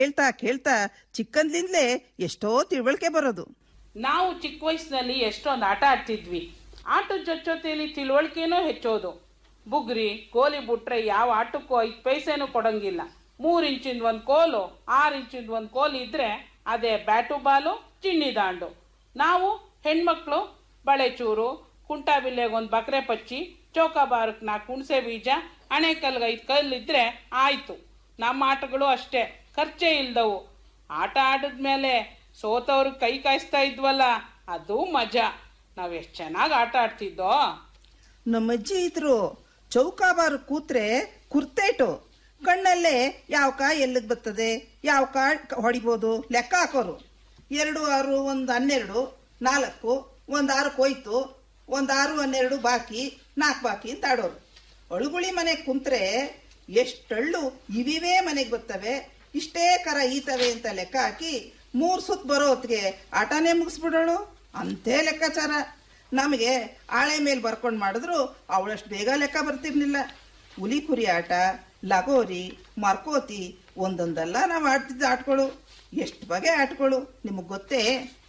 ಕೇಳ್ತಾ ಕೇಳ್ತಾ ಚಿಕ್ಕಂದ್ಲಿಂದಲೇ ಎಷ್ಟೋ ತಿಳುವಳಿಕೆ ಬರೋದು ನಾವು ಚಿಕ್ಕ ವಯಸ್ಸಿನಲ್ಲಿ ಎಷ್ಟೊಂದು ಆಟ ಆಡ್ತಿದ್ವಿ ಆಟದ ಜೊತೆಲಿ ತಿಳುವಳಿಕೆನೂ ಹೆಚ್ಚೋದು ಬುಗ್ರಿ ಗೋಲಿ ಬಿಟ್ರೆ ಯಾವ ಆಟಕ್ಕೂ ಐದು ಪೈಸೆನೂ ಕೊಡಂಗಿಲ್ಲ ಮೂರು ಇಂಚಿಂದ ಒಂದು ಕೋಲು ಆರು ಇಂಚಿಂದ ಒಂದು ಕೋಲು ಇದ್ರೆ ಅದೇ ಬ್ಯಾಟು ಬಾಲು ಚಿನ್ನಿ ದಾಂಡು ನಾವು ಹೆಣ್ಮಕ್ಳು ಬಳೆಚೂರು ಕುಂಟಾಬಿಲ್ಲೆಗೆ ಒಂದು ಬಕ್ರೆ ಪಚ್ಚಿ ಚೌಕಾಬಾರಕ್ಕೆ ನಾಲ್ಕು ಹುಣಸೆ ಬೀಜ ಅಣೆಕಲ್ಗೆ ಐದು ಕಲ್ಲಿದ್ರೆ ಆಯ್ತು ನಮ್ಮ ಆಟಗಳು ಅಷ್ಟೇ ಖರ್ಚೇ ಇಲ್ದವು ಆಟ ಆಡಿದ್ಮೇಲೆ ಸೋತವ್ರಿಗೆ ಕೈ ಕಾಯಿಸ್ತಾ ಇದ್ವಲ್ಲ ಅದು ಮಜಾ ನಾವ್ ಎಷ್ಟು ಚೆನ್ನಾಗಿ ಆಟ ಆಡ್ತಿದ್ದೋ ನಮ್ಮ ಅಜ್ಜಿ ಇದ್ರು ಚೌಕಾಬಾರು ಕೂತ್ರೆ ಕುರ್ತೇಟು ಕಣ್ಣಲ್ಲೇ ಯಾವ ಕಾಯಿ ಎಲ್ಲಿಗೆ ಬರ್ತದೆ ಯಾವ ಕಾಯಿ ಹೊಡಿಬೋದು ಲೆಕ್ಕ ಹಾಕೋರು ಎರಡು ಆರು ಒಂದು ಹನ್ನೆರಡು ನಾಲ್ಕು ಒಂದು ಆರು ಹೋಯ್ತು ಒಂದು ಆರು ಹನ್ನೆರಡು ಬಾಕಿ ನಾಲ್ಕು ಬಾಕಿ ಅಂತ ಆಡೋರು ಅಳುಗುಳಿ ಮನೆಗೆ ಕುಂತ್ರೆ ಎಷ್ಟಳ್ಳು ಇವಿವೇ ಮನೆಗೆ ಬರ್ತವೆ ಇಷ್ಟೇ ಕರ ಈತವೆ ಅಂತ ಲೆಕ್ಕ ಹಾಕಿ ಮೂರು ಸುತ್ತ ಬರೋ ಹೊತ್ತಿಗೆ ಆಟನೇ ಮುಗಿಸ್ಬಿಡೋಳು ಅಂತೇ ಲೆಕ್ಕಾಚಾರ ನಮಗೆ ಆಳೆ ಮೇಲೆ ಬರ್ಕೊಂಡು ಮಾಡಿದ್ರು ಅವಳಷ್ಟು ಬೇಗ ಲೆಕ್ಕ ಬರ್ತಿರ್ಲಿಲ್ಲ ಹುಲಿ ಕುರಿ ಆಟ ಲಗೋರಿ ಮರ್ಕೋತಿ ಒಂದೊಂದಲ್ಲ ನಾವು ಆಡ್ತಿದ್ದ ಆಟಗಳು ಎಷ್ಟು ಬಗೆ ಆಟಗಳು ನಿಮಗೆ ಗೊತ್ತೇ